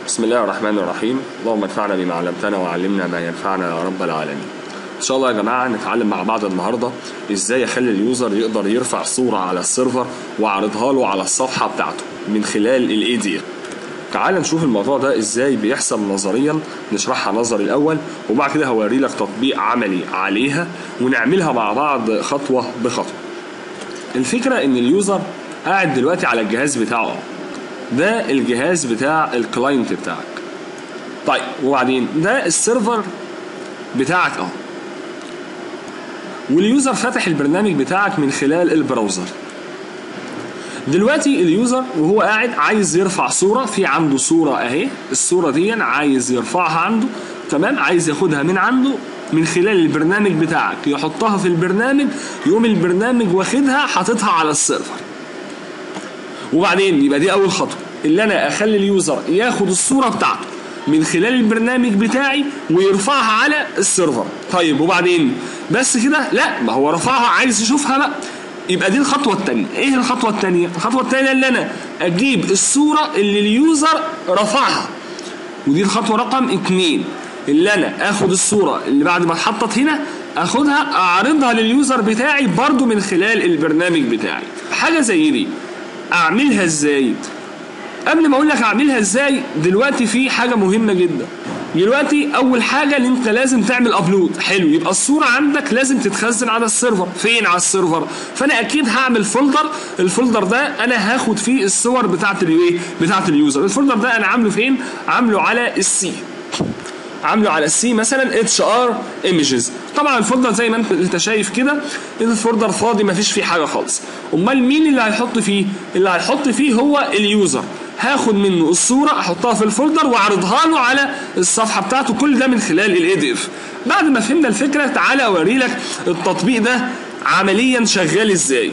بسم الله الرحمن الرحيم اللهم انفعنا بما علمتنا وعلمنا ما ينفعنا يا رب العالمين ان شاء الله يا جماعه نتعلم مع بعض النهارده ازاي اخلي اليوزر يقدر يرفع صوره على السيرفر واعرضها له على الصفحه بتاعته من خلال الاي دي تعال نشوف الموضوع ده ازاي بيحصل نظريا نشرحها نظري الاول وبعد كده هوري لك تطبيق عملي عليها ونعملها مع بعض خطوه بخطوه الفكره ان اليوزر قاعد دلوقتي على الجهاز بتاعه ده الجهاز بتاع الكلاينت بتاعك طيب وبعدين ده السيرفر بتاعك اهو واليوزر فاتح البرنامج بتاعك من خلال البراوزر دلوقتي اليوزر وهو قاعد عايز يرفع صورة في عنده صورة اهي الصورة دي عايز يرفعها عنده تمام عايز ياخدها من عنده من خلال البرنامج بتاعك يحطها في البرنامج يقوم البرنامج واخدها حاططها على السيرفر وبعدين يبقى دي اول خطوه اللي انا اخلي اليوزر ياخد الصوره بتاعته من خلال البرنامج بتاعي ويرفعها على السيرفر طيب وبعدين بس كده لا ما هو رفعها عايز يشوفها بقى يبقى دي الخطوه الثانيه ايه الخطوه الثانيه الخطوه الثانيه اللي انا اجيب الصوره اللي اليوزر رفعها ودي الخطوه رقم اتنين اللي انا اخد الصوره اللي بعد ما اتحطت هنا اخدها اعرضها لليوزر بتاعي برضو من خلال البرنامج بتاعي حاجه زي دي اعملها ازاي قبل ما اقول لك اعملها ازاي دلوقتي في حاجه مهمه جدا دلوقتي اول حاجه ان انت لازم تعمل ابلود حلو يبقى الصوره عندك لازم تتخزن على السيرفر فين على السيرفر فانا اكيد هعمل فولدر الفولدر ده انا هاخد فيه الصور بتاعه الايه بتاعه اليوزر الفولدر ده انا عامله فين عامله على السي عامله على السي مثلا اتش ار ايمجز طبعا الفولدر زي ما انت شايف كده الفولدر فاضي ما فيش فيه حاجه خالص امال مين اللي هيحط فيه اللي هيحط فيه هو اليوزر هاخد منه الصوره احطها في الفولدر واعرضها له على الصفحه بتاعته كل ده من خلال الاي دي اف بعد ما فهمنا الفكره تعالى اوري لك التطبيق ده عمليا شغال ازاي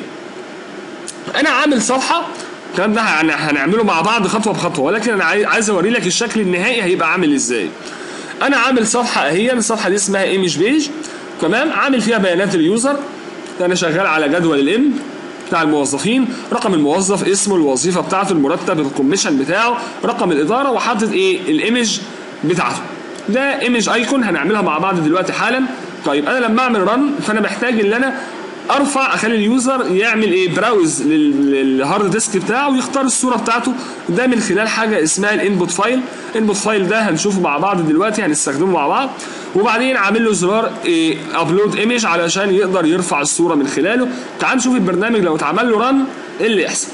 انا عامل صفحه الكلام ده هنعمله مع بعض خطوه بخطوه ولكن انا عايز اوري لك الشكل النهائي هيبقى عامل ازاي انا عامل صفحه اهي الصفحه دي اسمها ايمج بيج تمام عامل فيها بيانات اليوزر انا شغال على جدول الام بتاع الموظفين رقم الموظف اسمه الوظيفه بتاعته المرتب الكوميشن بتاعه رقم الاداره وحاطط ايه الايمج بتاعته ده ايمج ايكون هنعملها مع بعض دلوقتي حالا طيب انا لما اعمل رن فانا محتاج ان انا ارفع اخلي اليوزر يعمل ايه براوز للهارد ديسك بتاعه ويختار الصوره بتاعته ده من خلال حاجه اسمها الانبوت فايل الانبوت فايل ده هنشوفه مع بعض دلوقتي هنستخدمه مع بعض وبعدين عامل له زرار إيه ابلود ايمج علشان يقدر يرفع الصوره من خلاله تعال نشوف البرنامج لو اتعمل له رن ايه اللي يحصل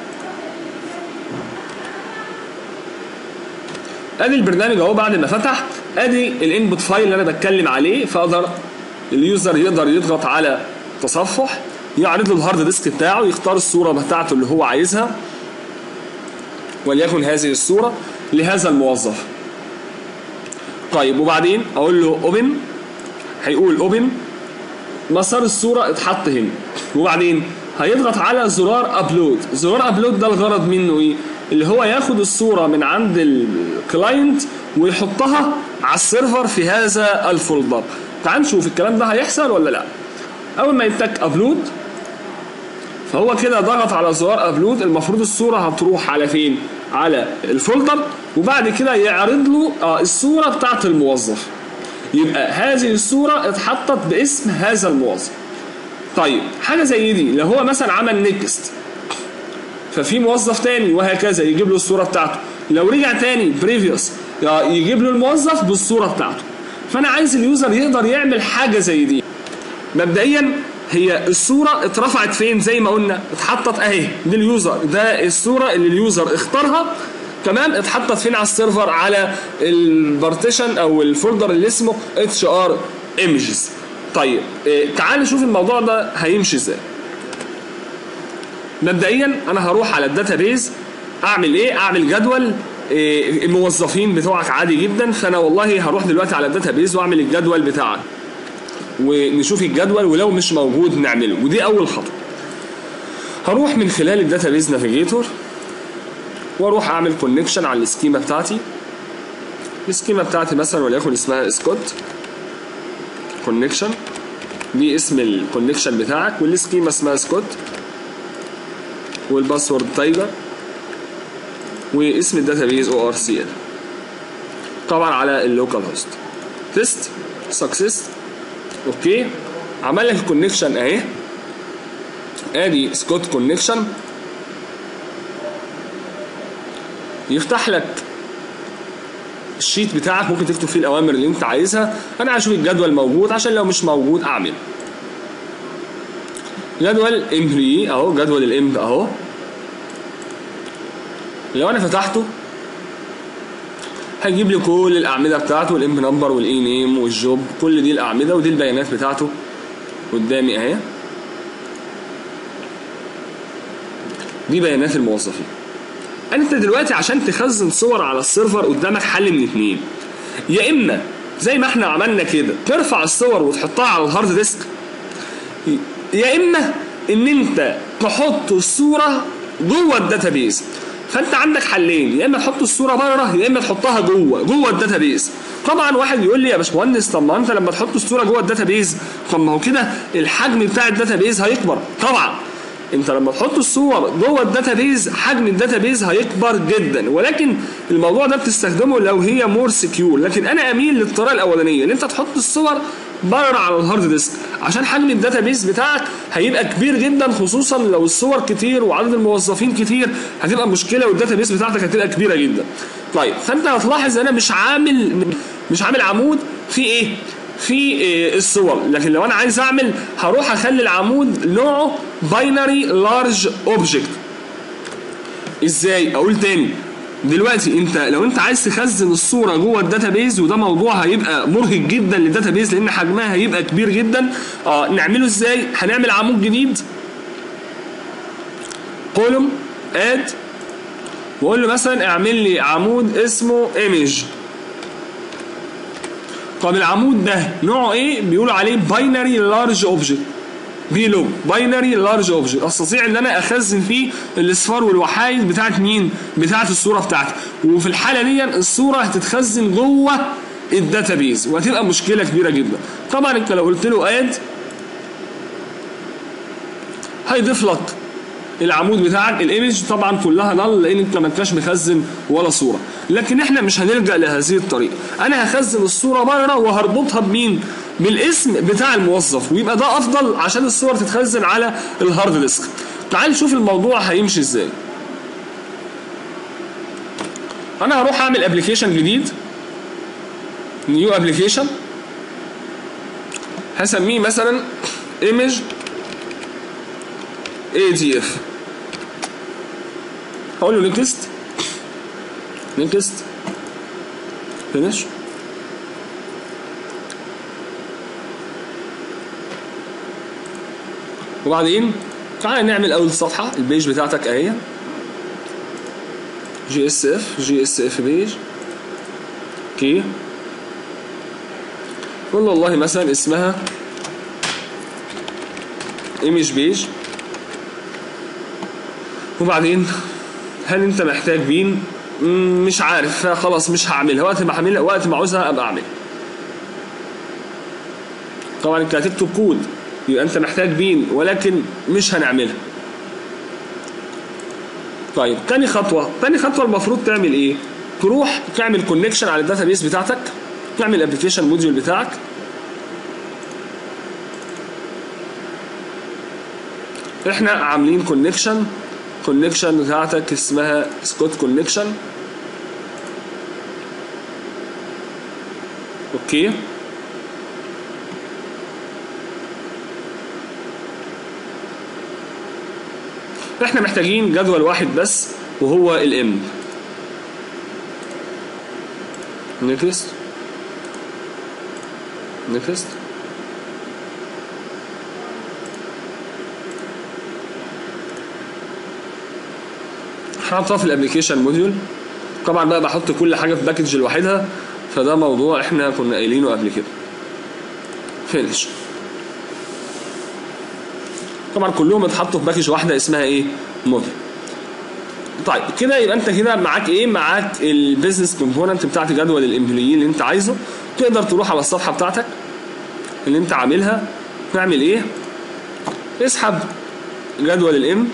ادي البرنامج اهو بعد ما فتح ادي الانبوت فايل اللي انا بتكلم عليه فاقدر اليوزر يقدر يضغط على تصفح يعرض له الهارد ديسك بتاعه يختار الصوره بتاعته اللي هو عايزها وليكن هذه الصوره لهذا الموظف طيب وبعدين اقول له اوبن هيقول اوبن مسار الصوره اتحط هنا وبعدين هيضغط على زرار ابلود زرار ابلود ده الغرض منه ايه اللي هو ياخد الصوره من عند الكلاينت ويحطها على السيرفر في هذا الفولدر تعال نشوف الكلام ده هيحصل ولا لا اول ما يتك ابلود فهو كده ضغط على زرار ابلود المفروض الصوره هتروح على فين على الفولدر وبعد كده يعرض له آه الصوره بتاعت الموظف يبقى هذه الصوره اتحطت باسم هذا الموظف طيب حاجه زي دي لو هو مثلا عمل نيكست ففي موظف تاني وهكذا يجيب له الصوره بتاعته لو رجع تاني بريفيوس يجيب له الموظف بالصوره بتاعته فانا عايز اليوزر يقدر يعمل حاجه زي دي مبدئيا هي الصوره اترفعت فين زي ما قلنا اتحطت اهي دي اليوزر ده الصوره اللي اليوزر اختارها تمام اتحطت فين على السيرفر على البارتيشن او الفولدر اللي اسمه اتش ار ايمجز طيب اه تعال نشوف الموضوع ده هيمشي ازاي مبدئيا انا هروح على الداتابيز اعمل ايه اعمل جدول اه الموظفين بتوعك عادي جدا فانا والله هروح دلوقتي على الداتابيز واعمل الجدول بتاعك ونشوف الجدول ولو مش موجود نعمله ودي اول خطوه هروح من خلال الداتابيز نافيجيتور واروح اعمل كونكشن على السكيما بتاعتي السكيما بتاعتي مثلا وليكن اسمها سكوت كونكشن دي اسم الكونكشن بتاعك والسكيما اسمها سكوت والباسورد تايجر واسم الداتابيز او ار سي ال طبعا على اللوكال هوست تيست سكسس اوكي عمل لك الكونكشن اهي ادي سكوت كونكشن يفتح لك الشيت بتاعك ممكن تكتب فيه الاوامر اللي انت عايزها انا هشوف الجدول موجود عشان لو مش موجود اعمل جدول امبلي اهو جدول الامب اهو لو انا فتحته هيجيب لي كل الاعمده بتاعته الامب نمبر والاي نيم والجوب كل دي الاعمده ودي البيانات بتاعته قدامي اهي دي بيانات الموظفين انت دلوقتي عشان تخزن صور على السيرفر قدامك حل من اتنين يا اما زي ما احنا عملنا كده ترفع الصور وتحطها على الهارد ديسك يا اما ان انت تحط الصوره جوه الداتابيز فانت عندك حلين يا اما تحط الصوره بره يا اما تحطها جوه جوه الداتابيز طبعا واحد يقول لي يا باشمهندس طب ما انت لما تحط الصوره جوه الداتابيز طب ما هو كده الحجم بتاع الداتابيز هيكبر طبعا انت لما تحط الصور جوه الداتابيز حجم الداتابيز هيكبر جدا ولكن الموضوع ده بتستخدمه لو هي مور سكيور لكن انا اميل للطريقه الاولانيه ان انت تحط الصور بره على الهارد ديسك عشان حجم الداتابيز بتاعك هيبقى كبير جدا خصوصا لو الصور كتير وعدد الموظفين كتير هتبقى مشكله والداتابيز بتاعتك هتبقى كبيره جدا طيب فانت هتلاحظ انا مش عامل مش عامل عمود في ايه في إيه الصور لكن لو انا عايز اعمل هروح اخلي العمود نوعه باينري لارج اوبجكت ازاي اقول تاني دلوقتي انت لو انت عايز تخزن الصوره جوه الداتابيز وده موضوع هيبقى مرهق جدا للداتابيز لان حجمها هيبقى كبير جدا اه نعمله ازاي هنعمل عمود جديد كولوم اد واقول له مثلا اعمل لي عمود اسمه ايمج طب العمود ده نوعه ايه بيقولوا عليه باينري لارج اوبجكت بيلو باينري لارج اوبجكت استطيع ان انا اخزن فيه الاصفار والوحايد بتاعت مين بتاعت الصوره بتاعتي وفي الحاله دي الصوره هتتخزن جوه الداتابيز وهتبقى مشكله كبيره جدا طبعا انت لو قلت له اد هيضيف لك العمود بتاعك الايمج طبعا كلها نل لان انت ما انتش مخزن ولا صوره لكن احنا مش هنلجا لهذه الطريقه انا هخزن الصوره بره وهربطها بمين بالاسم بتاع الموظف ويبقى ده افضل عشان الصور تتخزن على الهارد ديسك تعال نشوف الموضوع هيمشي ازاي انا هروح اعمل ابلكيشن جديد نيو ابلكيشن هسميه مثلا ايمج اي دي اف هقول له نيكست نيكست فينيش وبعدين تعالى نعمل اول صفحه البيج بتاعتك اهي جي اس اف جي اس اف بيج اوكي قول له والله مثلا اسمها ايمج بيج وبعدين هل انت محتاج بين مش عارف خلاص مش هعملها وقت ما هعملها وقت ما عاوزها ابقى اعملها طبعا انت هتكتب كود يبقى انت محتاج بين ولكن مش هنعملها طيب تاني خطوة تاني خطوة المفروض تعمل ايه تروح تعمل كونكشن على الداتابيس بتاعتك تعمل الابلكيشن موديول بتاعك احنا عاملين كونكشن كونكشن بتاعتك اسمها سكوت كونكشن اوكي احنا محتاجين جدول واحد بس وهو الام نيكست نيكست هحطها في الابلكيشن موديول طبعا بقى بحط كل حاجه في باكج لوحدها فده موضوع احنا كنا قايلينه قبل كده فينش طبعا كلهم اتحطوا في باكج واحده اسمها ايه موديل طيب كده يبقى انت كده معاك ايه معاك البيزنس كومبوننت بتاعت جدول الامبلويين اللي انت عايزه تقدر تروح على الصفحه بتاعتك اللي انت عاملها تعمل ايه اسحب جدول الام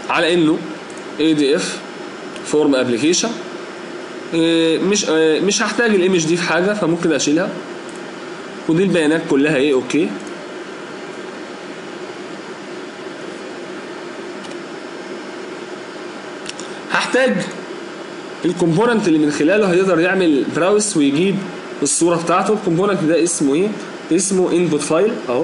على انه اي دي اف فورم ابلكيشن مش آه، مش هحتاج الايمج دي في حاجه فممكن اشيلها ودي البيانات كلها ايه اوكي هحتاج الكومبوننت اللي من خلاله هيقدر يعمل براوس ويجيب الصوره بتاعته الكومبوننت ده اسمه ايه اسمه انبوت فايل اهو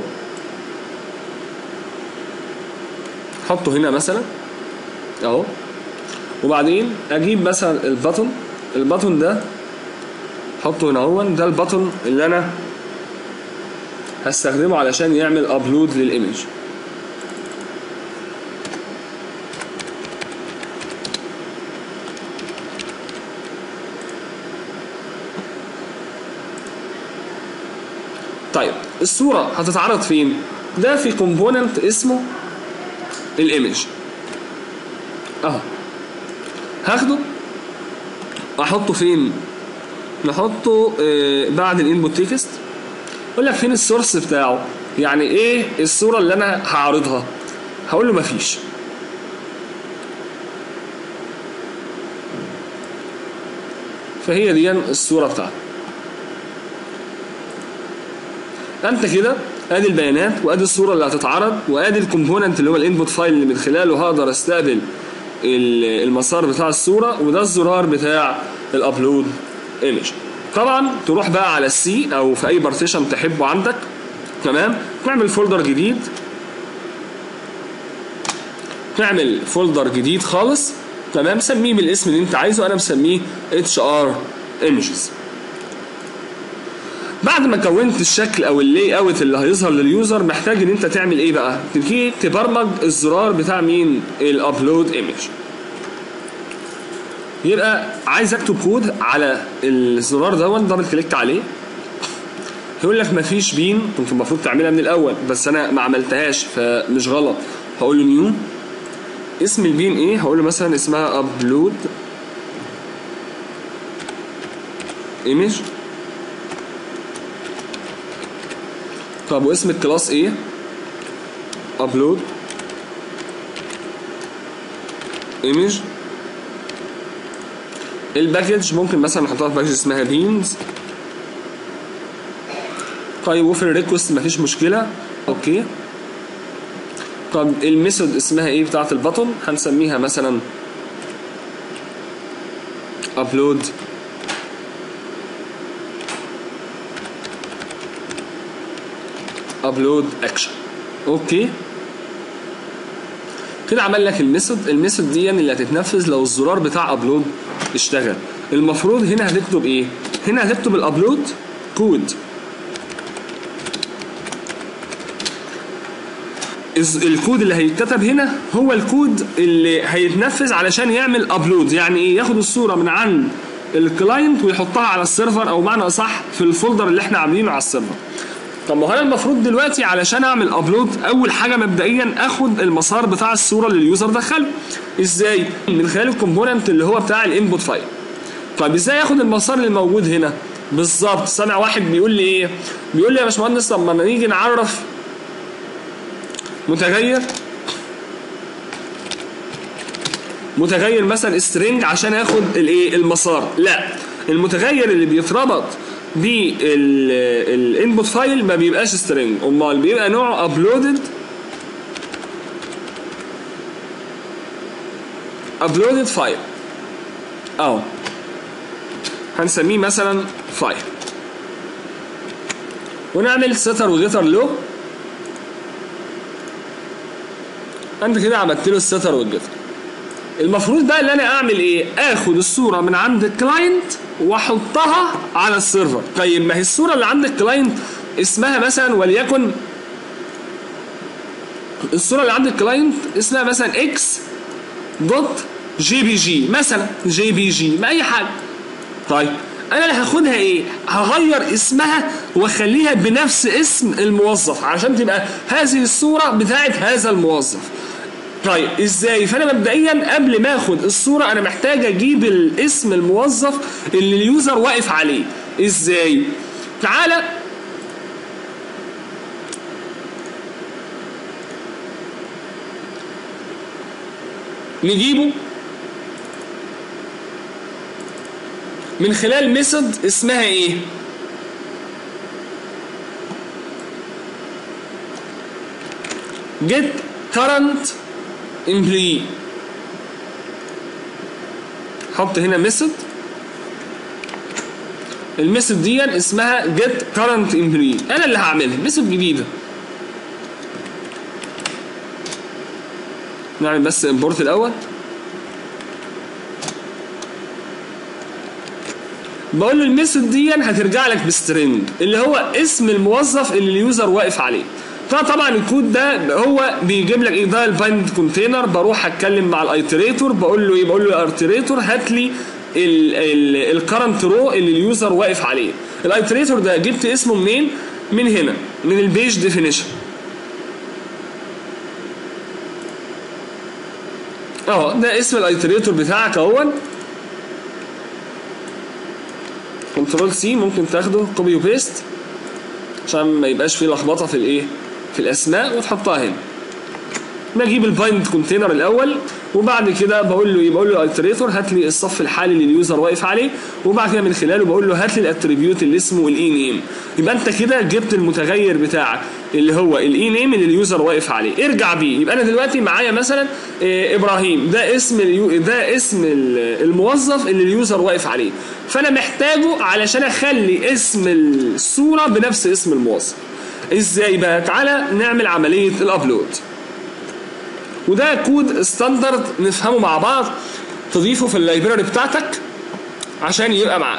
حطه هنا مثلا اهو وبعدين اجيب مثلا البطن البطن ده حطه هنا اهو ده البطن اللي انا هستخدمه علشان يعمل ابلود للايمج طيب الصورة هتتعرض فين؟ ده في كومبوننت اسمه الايمج اهو هاخده احطه فين؟ نحطه آه، بعد الانبوت تكست اقول لك فين السورس بتاعه؟ يعني ايه الصورة اللي انا هعرضها؟ هقول له مفيش فهي دي الصورة بتاعتي انت كده ادي البيانات وادي الصوره اللي هتتعرض وادي الكومبوننت اللي هو الانبوت فايل اللي من خلاله هقدر استقبل ال- المسار بتاع الصوره وده الزرار بتاع الابلود ايمج طبعا تروح بقى على السي او في اي بارتيشن تحبه عندك تمام تعمل فولدر جديد تعمل فولدر جديد خالص تمام سميه بالاسم اللي انت عايزه انا مسميه اتش ار ايمجز بعد ما كونت الشكل او اللاي اوت اللي هيظهر لليوزر محتاج ان انت تعمل ايه بقى تبتدي تبرمج الزرار بتاع مين الابلود ايمج يبقى عايز اكتب كود على الزرار ده دبل كليك عليه يقول لك مفيش بين كنت المفروض تعملها من الاول بس انا ما عملتهاش فمش غلط هقول له نيو اسم البين ايه هقول له مثلا اسمها ابلود ايمج طب واسم الكلاس ايه ابلود ايمج الباكج ممكن مثلا نحطها في باكج اسمها بينز طيب وفي الريكوست مفيش مشكله اوكي طب الميثود اسمها ايه بتاعه البطن هنسميها مثلا ابلود ابلود اكشن اوكي كده عمل لك الميثود الميثود دي اللي هتتنفذ لو الزرار بتاع ابلود اشتغل المفروض هنا هتكتب ايه هنا هتكتب الابلود كود الز- الكود اللي هيتكتب هنا هو الكود اللي هيتنفذ علشان يعمل ابلود يعني ايه ياخد الصوره من عند الكلاينت ويحطها على السيرفر او معنى اصح في الفولدر اللي احنا عاملينه على السيرفر طب ما هو انا المفروض دلوقتي علشان اعمل ابلود اول حاجه مبدئيا اخد المسار بتاع الصوره اللي اليوزر دخله ازاي من خلال الكومبوننت اللي هو بتاع الانبوت فايل طب ازاي اخد المسار اللي موجود هنا بالظبط سامع واحد بيقول لي ايه بيقول لي يا باشمهندس طب ما نيجي نعرف متغير متغير مثلا سترينج عشان اخد الايه المسار لا المتغير اللي بيتربط بالانبوت فايل ما بيبقاش سترينج امال بيبقى نوعه ابلودد ابلودد فايل اهو هنسميه مثلا فايل ونعمل ستر وجيتر له انت كده عملت له الستر والجيتر المفروض بقى اللي انا اعمل ايه اخد الصوره من عند الكلاينت واحطها على السيرفر طيب ما هي الصوره اللي عند الكلاينت اسمها مثلا وليكن الصوره اللي عند الكلاينت اسمها مثلا اكس دوت جي بي جي مثلا جي بي جي ما اي حاجه طيب انا اللي هاخدها ايه هغير اسمها واخليها بنفس اسم الموظف عشان تبقى هذه الصوره بتاعت هذا الموظف طيب ازاي فانا مبدئيا قبل ما اخد الصوره انا محتاج اجيب الاسم الموظف اللي اليوزر واقف عليه ازاي تعالى نجيبه من خلال ميثود اسمها ايه get current employee حط هنا ميثود الميثود دي اسمها get current employee انا اللي هعملها ميثود جديده نعمل بس امبورت الاول بقول له الميثود دي هترجع لك بسترنج اللي هو اسم الموظف اللي اليوزر واقف عليه فطبعا الكود ده هو بيجيب لك ايه ده البايند كونتينر بروح اتكلم مع الايتريتور بقول له ايه بقول له يا ارتريتور هات لي الكرنت رو اللي اليوزر واقف عليه الايتريتور ده جبت اسمه منين من هنا من البيج ديفينيشن اه ده اسم الايتريتور بتاعك اهون كنترول سي ممكن تاخده كوبي وبيست عشان ما يبقاش فيه لخبطه في الايه في الاسماء وتحطها هنا بجيب البايند كونتينر الاول وبعد كده بقول له ايه بقول له التريتور هات لي الصف الحالي اللي اليوزر واقف عليه وبعد كده من خلاله بقول له هات لي الاتريبيوت اللي اسمه الاي نيم يبقى انت كده جبت المتغير بتاعك اللي هو الاي نيم اللي اليوزر واقف عليه ارجع بيه يبقى انا دلوقتي معايا مثلا إيه ابراهيم ده اسم اليو ده اسم الموظف اللي اليوزر واقف عليه فانا محتاجه علشان اخلي اسم الصوره بنفس اسم الموظف ازاي بقى تعالى نعمل عمليه الابلود وده كود ستاندرد نفهمه مع بعض تضيفه في اللايبراري بتاعتك عشان يبقى معاك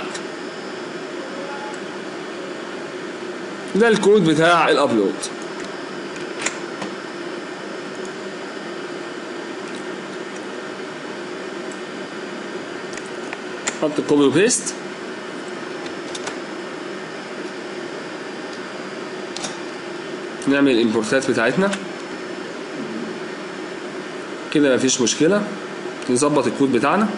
ده الكود بتاع الابلود حط كوبي وبيست نعمل الامبورتات بتاعتنا كده مفيش مشكلة نظبط الكود بتاعنا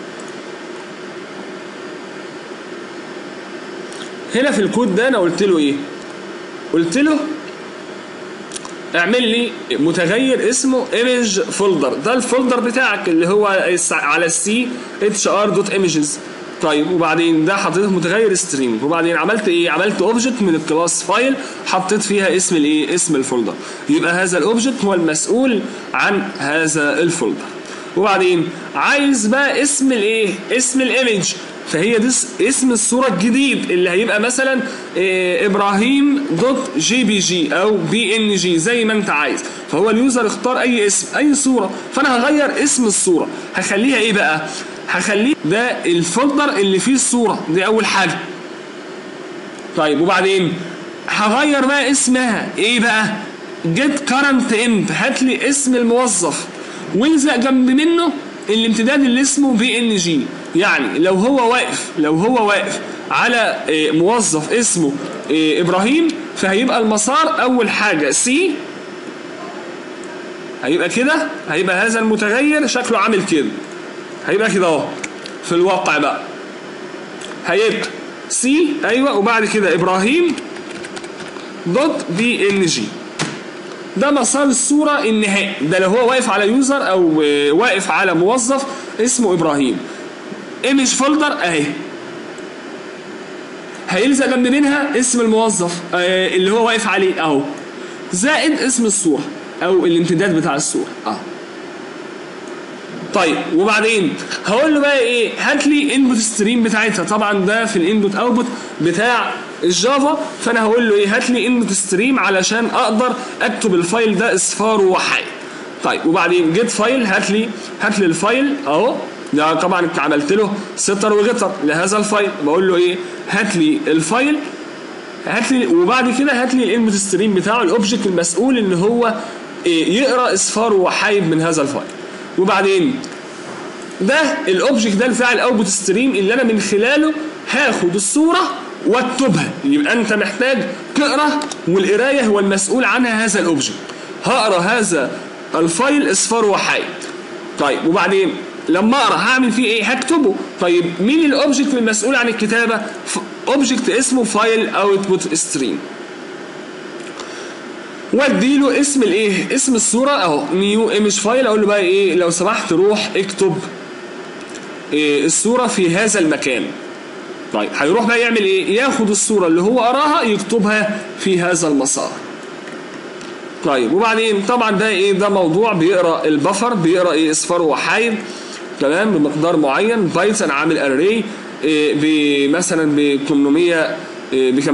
هنا في الكود ده انا قلت له ايه قلت له اعمل لي متغير اسمه ايمج فولدر ده الفولدر بتاعك اللي هو على السي اتش ار دوت ايمجز طيب وبعدين ده حطيت متغير سترينج وبعدين عملت ايه عملت اوبجكت من الكلاس فايل حطيت فيها اسم الايه اسم الفولدر يبقى هذا الاوبجكت هو المسؤول عن هذا الفولدر وبعدين عايز بقى اسم الايه اسم الايمج فهي دي اسم الصورة الجديد اللي هيبقى مثلا إيه ابراهيم دوت جي بي جي او بي ان جي زي ما انت عايز فهو اليوزر اختار اي اسم اي صورة فانا هغير اسم الصورة هخليها ايه بقى هخليه ده الفولدر اللي فيه الصورة دي اول حاجة طيب وبعدين هغير بقى اسمها ايه بقى جيت كارنت اند هات لي اسم الموظف والزق جنب منه الامتداد اللي اسمه بي ان جي يعني لو هو واقف لو هو واقف على موظف اسمه ابراهيم فهيبقى المسار اول حاجه سي هيبقى كده هيبقى هذا المتغير شكله عامل كده هيبقى كده اهو في الواقع بقى هيبقى سي ايوه وبعد كده ابراهيم دوت بي ان جي ده مسار الصوره النهائي ده لو هو واقف على يوزر او واقف على موظف اسمه ابراهيم ايمج فولدر اهي هيلزق جنب منها اسم الموظف آه اللي هو واقف عليه اهو زائد اسم الصوره او الامتداد بتاع الصوره اهو طيب وبعدين هقول له بقى ايه هات لي انبوت ستريم بتاعتها طبعا ده في الانبوت اوتبوت بتاع الجافا فانا هقول له ايه هات لي انبوت ستريم علشان اقدر اكتب الفايل ده اصفار وحي طيب وبعدين جيت فايل هات لي هات لي الفايل اهو ده طبعا عملت له ستر وجتر لهذا الفايل بقول له ايه هات لي الفايل هات لي وبعد كده هات لي الانبوت ستريم بتاعه الاوبجكت المسؤول ان هو إيه يقرا اصفار وحايب من هذا الفايل وبعدين ده الاوبجكت ده الفعل الاوتبوت ستريم اللي انا من خلاله هاخد الصوره واكتبها يبقى انت محتاج تقرا والقرايه هو المسؤول عنها هذا الاوبجكت هقرا هذا الفايل اصفار وحايد طيب وبعدين لما اقرا هعمل فيه ايه هكتبه طيب مين الاوبجكت المسؤول عن الكتابه اوبجكت اسمه فايل اوتبوت ستريم واديله اسم الايه اسم الصوره اهو نيو ايمج فايل اقول له بقى ايه لو سمحت روح اكتب إيه الصوره في هذا المكان طيب هيروح بقى يعمل ايه ياخد الصوره اللي هو قراها يكتبها في هذا المسار طيب وبعدين طبعا ده ايه ده موضوع بيقرا البفر بيقرا ايه اصفار وحايد تمام بمقدار معين بايتس انا عامل اري إيه مثلا ب 800 إيه ب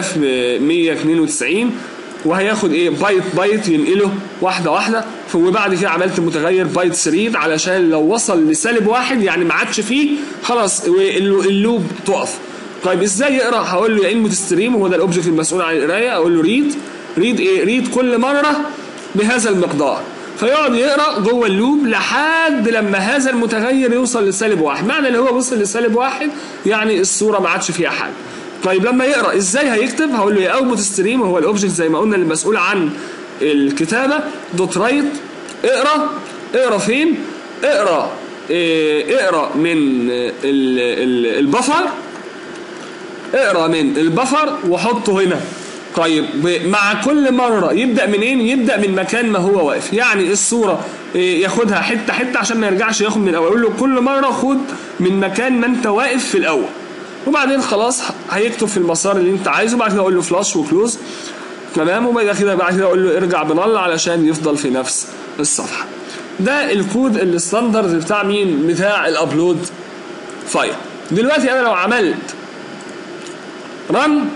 8192 وهياخد ايه بايت بايت ينقله واحده واحده وبعد كده عملت متغير بايت ثريد علشان لو وصل لسالب واحد يعني ما عادش فيه خلاص اللوب تقف طيب ازاي يقرا هقول له يا انبوت ستريم هو ده الاوبجكت المسؤول عن القرايه اقول له ريد ريد ايه ريد كل مره بهذا المقدار فيقعد يقرا جوه اللوب لحد لما هذا المتغير يوصل لسالب واحد معنى اللي هو وصل لسالب واحد يعني الصوره ما عادش فيها حاجه طيب لما يقرا ازاي هيكتب هقول له يا اوتبوت ستريم هو الاوبجكت زي ما قلنا اللي مسؤول عن الكتابه دوت رايت اقرا اقرا فين اقرا إيه اقرا من ال ال البفر اقرا من البفر وحطه هنا طيب مع كل مرة يبدأ منين؟ يبدأ من مكان ما هو واقف، يعني الصورة ياخدها حتة حتة عشان ما يرجعش ياخد من الأول، يقول له كل مرة خد من مكان ما أنت واقف في الأول. وبعدين خلاص هيكتب في المسار اللي أنت عايزه، وبعد كده أقول له فلاش وكلوز تمام وبعد كده بعد كده أقول له ارجع بنل علشان يفضل في نفس الصفحة. ده الكود الستاندرد بتاع مين؟ بتاع الأبلود فايل. دلوقتي أنا لو عملت رن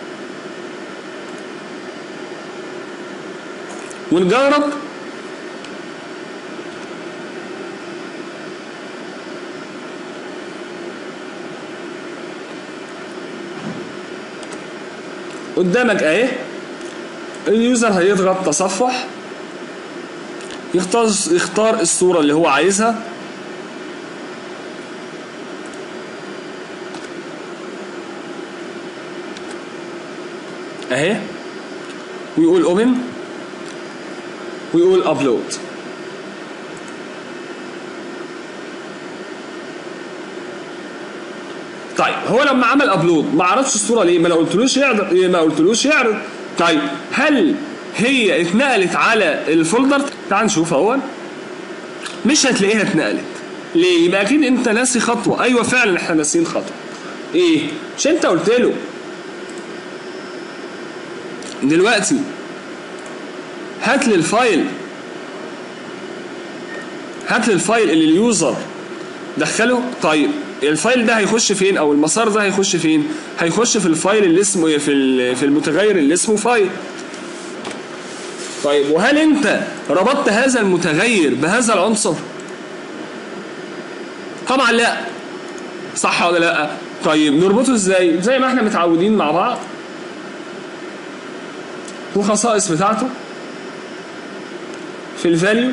ونجرب قدامك اهي اليوزر هيضغط تصفح يختار يختار الصورة اللي هو عايزها اهي ويقول اوبن ويقول ابلود طيب هو لما عمل ابلود ما عرضش الصوره ليه ما انا قلتلوش يعرض ما قلتلوش يعرض طيب هل هي اتنقلت على الفولدر تعال نشوف اهو مش هتلاقيها اتنقلت ليه يبقى اكيد انت ناسي خطوه ايوه فعلا احنا ناسيين خطوه ايه مش انت قلت له دلوقتي هات لي الفايل هات لي الفايل اللي اليوزر دخله طيب الفايل ده هيخش فين او المسار ده هيخش فين هيخش في الفايل اللي اسمه في في المتغير اللي اسمه فايل طيب وهل انت ربطت هذا المتغير بهذا العنصر طبعا لا صح ولا لا طيب نربطه ازاي زي ما احنا متعودين مع بعض والخصائص بتاعته في الفاليو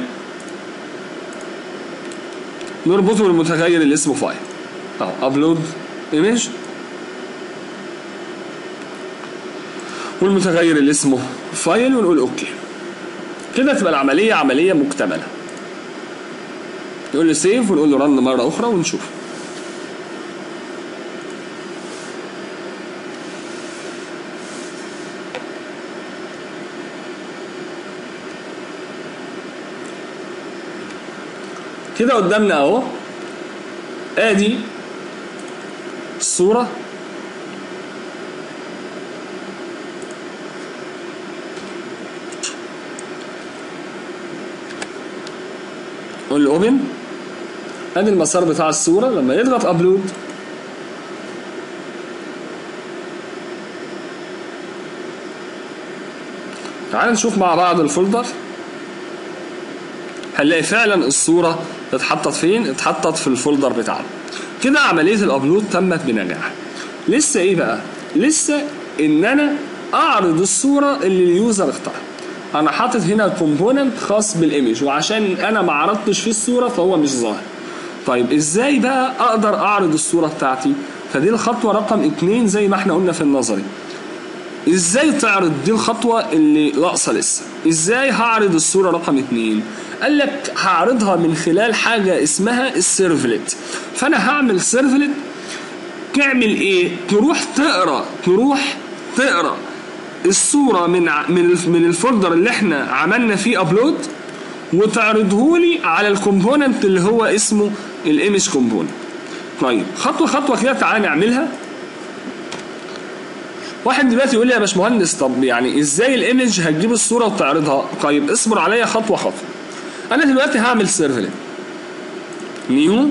نربطه بالمتغير اللي اسمه فايل اهو ابلود ايمج والمتغير اللي اسمه فايل ونقول اوكي كده تبقى العملية عملية مكتملة نقول له سيف ونقول له رن مرة أخرى ونشوف كده قدامنا اهو ادي الصورة نقول له اوبن ادي المسار بتاع الصورة لما يضغط ابلود تعال نشوف مع بعض الفولدر هنلاقي فعلا الصورة اتحطت فين؟ اتحطت في الفولدر بتاعنا. كده عملية الابلود تمت بنجاح. لسه ايه بقى؟ لسه ان انا اعرض الصورة اللي اليوزر اختارها. انا حاطط هنا كومبوننت خاص بالايمج وعشان انا ما عرضتش فيه الصورة فهو مش ظاهر. طيب ازاي بقى اقدر اعرض الصورة بتاعتي؟ فدي الخطوة رقم اتنين زي ما احنا قلنا في النظري. ازاي تعرض دي الخطوة اللي ناقصة لسه ازاي هعرض الصورة رقم اتنين قال لك هعرضها من خلال حاجة اسمها السيرفلت فانا هعمل سيرفلت تعمل ايه تروح تقرا تروح تقرا الصوره من ع- من الف- من الفولدر اللي احنا عملنا فيه ابلود وتعرضه لي على الكومبوننت اللي هو اسمه الايمج كومبوننت طيب خطوه خطوه كده تعالى نعملها واحد دلوقتي يقول لي يا باشمهندس طب يعني ازاي الايمج هتجيب الصوره وتعرضها طيب اصبر عليا خطوه خطوه انا دلوقتي هعمل سيرفلت نيو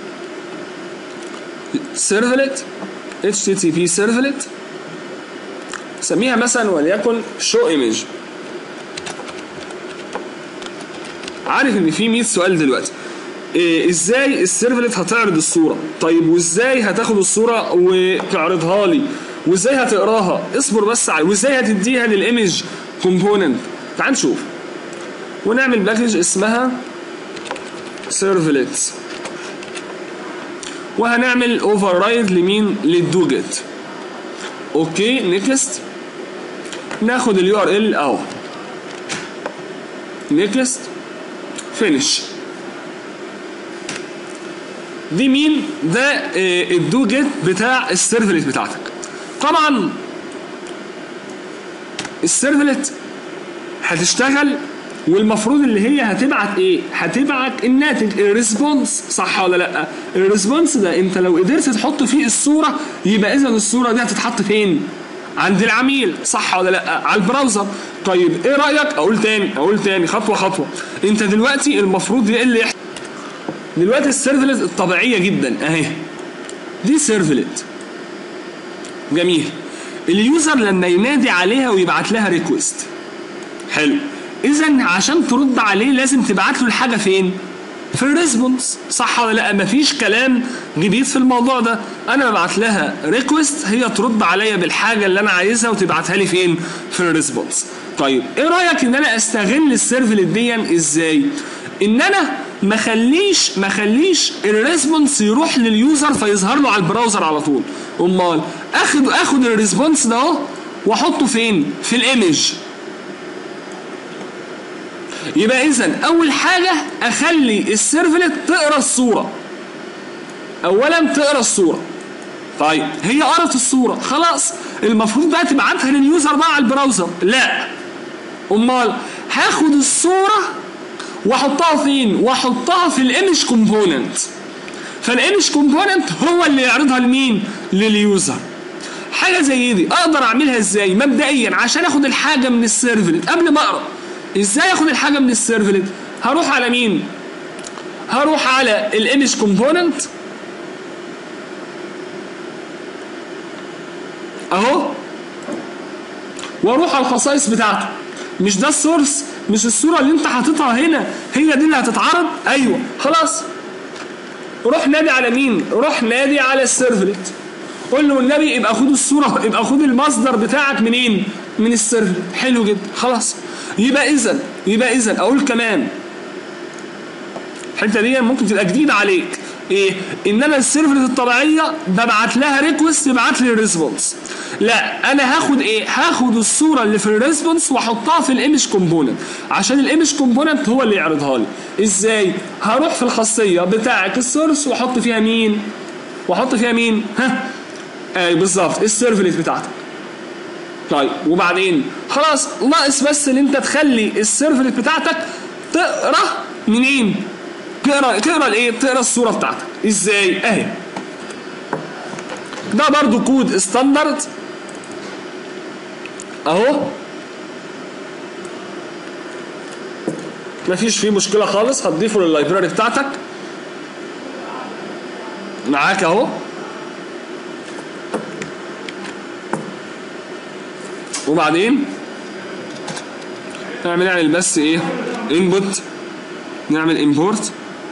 سيرفلت اتش تي تي بي سيرفلت سميها مثلا وليكن شو ايمج عارف ان في 100 سؤال دلوقتي إيه ازاي السيرفلت هتعرض الصوره طيب وازاي هتاخد الصوره وتعرضها لي وازاي هتقراها اصبر بس على وازاي هتديها للايمج كومبوننت تعال نشوف ونعمل باكج اسمها سيرفلت وهنعمل اوفر رايد لمين للدوجت اوكي نيكست ناخد اليو ار ال اهو نيكست فينيش دي مين ده آه، الدو جيت بتاع السيرفلت بتاعتك طبعا السيرفلت هتشتغل والمفروض اللي هي هتبعت ايه هتبعت الناتج الريسبونس صح ولا لا الريسبونس ده انت لو قدرت تحط فيه الصوره يبقى اذا الصوره دي هتتحط فين عند العميل صح ولا لا على البراوزر طيب ايه رايك اقول تاني اقول تاني خطوه خطوه انت دلوقتي المفروض ايه اللي يحصل دلوقتي السيرفلت الطبيعيه جدا اهي دي سيرفلت جميل اليوزر لما ينادي عليها ويبعت لها ريكوست حلو اذا عشان ترد عليه لازم تبعت له الحاجه فين في الريسبونس صح ولا لا مفيش كلام جديد في الموضوع ده انا ببعت لها ريكوست هي ترد عليا بالحاجه اللي انا عايزها وتبعتها لي فين في الريسبونس طيب ايه رايك ان انا استغل السيرفلت دي ازاي ان انا ما خليش ما خليش الريسبونس يروح لليوزر فيظهر له على البراوزر على طول امال اخد اخد الريسبونس ده اهو واحطه فين في الايمج يبقى اذا اول حاجه اخلي السيرفلت تقرا الصوره اولا تقرا الصوره طيب هي قرت الصوره خلاص المفروض بقى تبعتها لليوزر بقى على البراوزر لا امال هاخد الصوره واحطها فين واحطها في الايمج كومبوننت فالايمج كومبوننت هو اللي يعرضها لمين لليوزر حاجه زي دي اقدر اعملها ازاي مبدئيا عشان اخد الحاجه من السيرفلت قبل ما اقرا ازاي اخد الحاجه من السيرفلت هروح على مين هروح على الايمج كومبوننت اهو واروح على الخصائص بتاعته مش ده السورس مش الصوره اللي انت حاططها هنا هي دي اللي هتتعرض ايوه خلاص روح نادي على مين روح نادي على السيرفلت قول له والنبي يبقى خد الصوره يبقى خد المصدر بتاعك منين من السيرفلت حلو جدا خلاص يبقى اذا يبقى اذا اقول كمان الحته دي ممكن تبقى جديده عليك ايه ان انا السيرفلت الطبيعيه ببعت لها ريكوست يبعت لي الريسبونس لا انا هاخد ايه هاخد الصوره اللي في الريسبونس واحطها في الايمج كومبوننت عشان الايمج كومبوننت هو اللي يعرضها لي ازاي هروح في الخاصيه بتاعه السورس واحط فيها مين واحط فيها مين ها اي بالظبط السيرفلت بتاعتك طيب وبعدين خلاص ناقص بس ان انت تخلي السيرفلت بتاعتك تقرا منين تقرا تقرا الايه تقرا الصوره بتاعتك ازاي اهي ده برضو كود ستاندرد اهو مفيش فيه مشكله خالص هتضيفه لللايبراري بتاعتك معاك اهو وبعدين نعمل نعمل بس ايه انبوت نعمل امبورت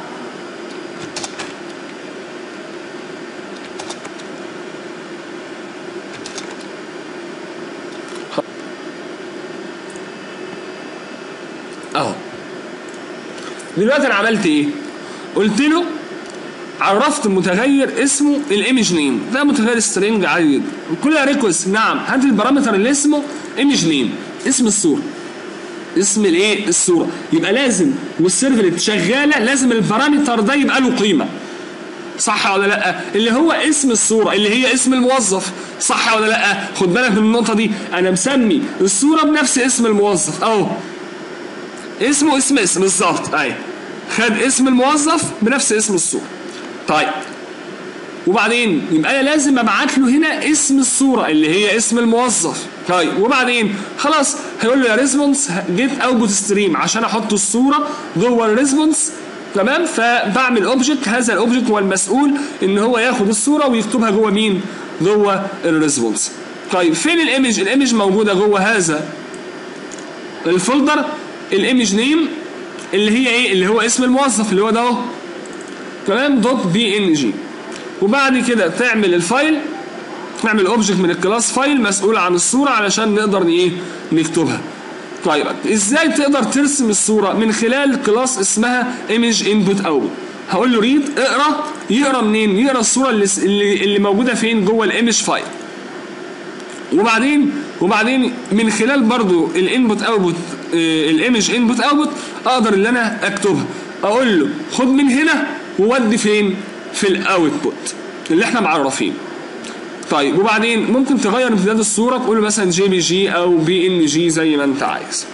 اهو دلوقتي انا عملت ايه قلت له عرفت متغير اسمه الايمج نيم ده متغير سترينج عادي جدا كل ريكوست نعم هات البارامتر اللي اسمه ايمج نيم اسم الصوره اسم الايه الصوره يبقى لازم والسيرفلت شغاله لازم البارامتر ده يبقى له قيمه صح ولا لا اللي هو اسم الصوره اللي هي اسم الموظف صح ولا لا خد بالك من النقطه دي انا مسمي الصوره بنفس اسم الموظف اهو اسمه اسم اسم بالظبط ايوه خد اسم الموظف بنفس اسم الصوره طيب وبعدين يبقى انا لازم ابعت له هنا اسم الصوره اللي هي اسم الموظف طيب وبعدين خلاص هيقول له يا ريسبونس جيت اوتبوت ستريم عشان احط الصوره جوه الريسبونس تمام فبعمل اوبجكت هذا الاوبجكت هو المسؤول ان هو ياخد الصوره ويكتبها جوه مين جوه الريسبونس طيب فين الايمج الايمج موجوده جوه هذا الفولدر الايمج نيم اللي هي ايه اللي هو اسم الموظف اللي هو ده اهو تمام دوت بي ان جي وبعد كده تعمل الفايل نعمل اوبجكت من الكلاس فايل مسؤول عن الصوره علشان نقدر ايه نكتبها طيب ازاي تقدر ترسم الصوره من خلال كلاس اسمها ايمج انبوت اوتبوت هقول له ريد اقرا يقرا منين يقرا الصوره اللي اللي, اللي موجوده فين جوه الايمج فايل وبعدين وبعدين من خلال برضو الانبوت اوتبوت الايمج انبوت اوتبوت اقدر ان انا اكتبها اقول له خد من هنا وودي فين في الاوتبوت اللي احنا معرفين طيب وبعدين ممكن تغير امتداد الصوره تقول له مثلا جي بي جي او بي ان جي زي ما انت عايز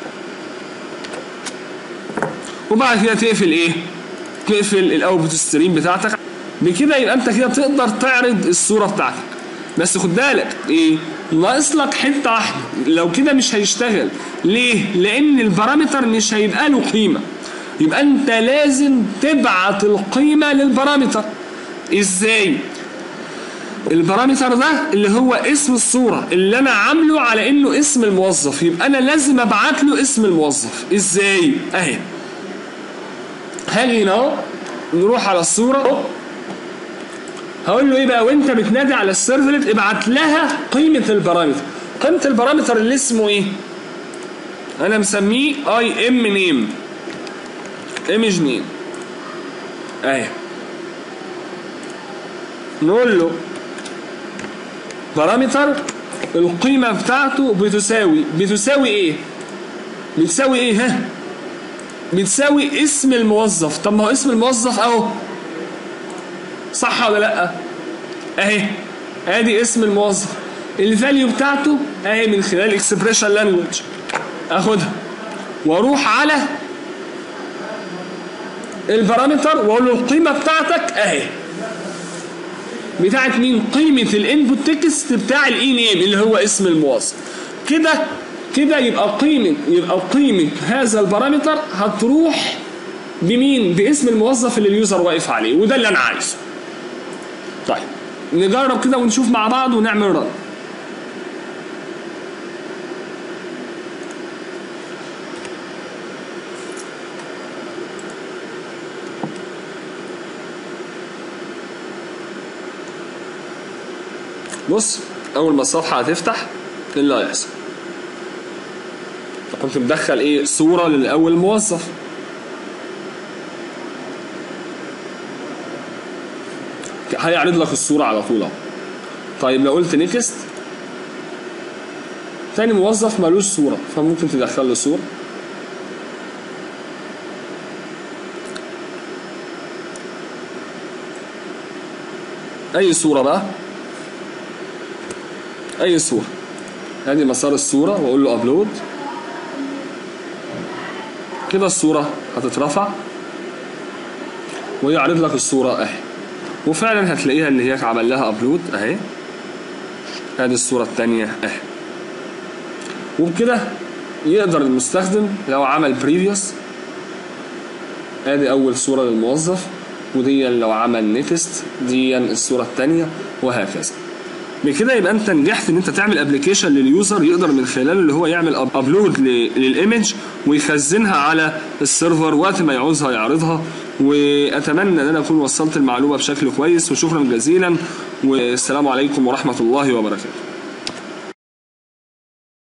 وبعد كده تقفل ايه تقفل الاوتبوت ستريم بتاعتك بكده يبقى انت كده تقدر تعرض الصوره بتاعتك بس خد بالك ايه ناقص لك حته واحده لو كده مش هيشتغل ليه لان البارامتر مش هيبقى له قيمه يبقى انت لازم تبعت القيمه للبارامتر ازاي البارامتر ده اللي هو اسم الصورة اللي أنا عامله على إنه اسم الموظف يبقى أنا لازم أبعت له اسم الموظف إزاي؟ أهي هاجي هنا أهو نروح على الصورة هقول له إيه بقى وأنت بتنادي على السيرفلت ابعت لها قيمة البارامتر قيمة البارامتر اللي اسمه إيه؟ أنا مسميه أي إم نيم ايمج نيم أهي نقول له بارامتر القيمة بتاعته بتساوي بتساوي ايه؟ بتساوي ايه ها؟ بتساوي اسم الموظف طب ما هو اسم الموظف اهو صح ولا لا؟ اهي ادي اسم الموظف الفاليو بتاعته اهي من خلال اكسبريشن لانجوج اخدها واروح على البارامتر واقول له القيمة بتاعتك اهي بتاعت مين قيمة الانبوت تكست بتاع الاي نيم اللي هو اسم الموظف كده كده يبقى قيمة يبقى قيمة هذا البارامتر هتروح بمين باسم الموظف اللي اليوزر واقف عليه وده اللي انا عايزه طيب نجرب كده ونشوف مع بعض ونعمل رن بص اول ما الصفحه هتفتح ايه اللي هيحصل كنت مدخل ايه صوره للاول موظف هيعرض لك الصوره على طول اهو طيب لو قلت نيكست تاني موظف ملوش صوره فممكن تدخل له صوره اي صوره بقى اي صوره ادي مسار الصوره واقول له ابلود كده الصوره هتترفع ويعرض لك الصوره اهي وفعلا هتلاقيها ان هي عمل لها ابلود اهي ادي الصوره الثانيه اهي وبكده يقدر المستخدم لو عمل بريفيوس ادي اول صوره للموظف ودي لو عمل نيكست دي الصوره الثانيه وهكذا بكده يبقى انت نجحت ان انت تعمل ابلكيشن لليوزر يقدر من خلاله اللي هو يعمل ابلود للايمج ويخزنها على السيرفر وقت ما يعوزها يعرضها واتمنى ان انا اكون وصلت المعلومه بشكل كويس وشكرا جزيلا والسلام عليكم ورحمه الله وبركاته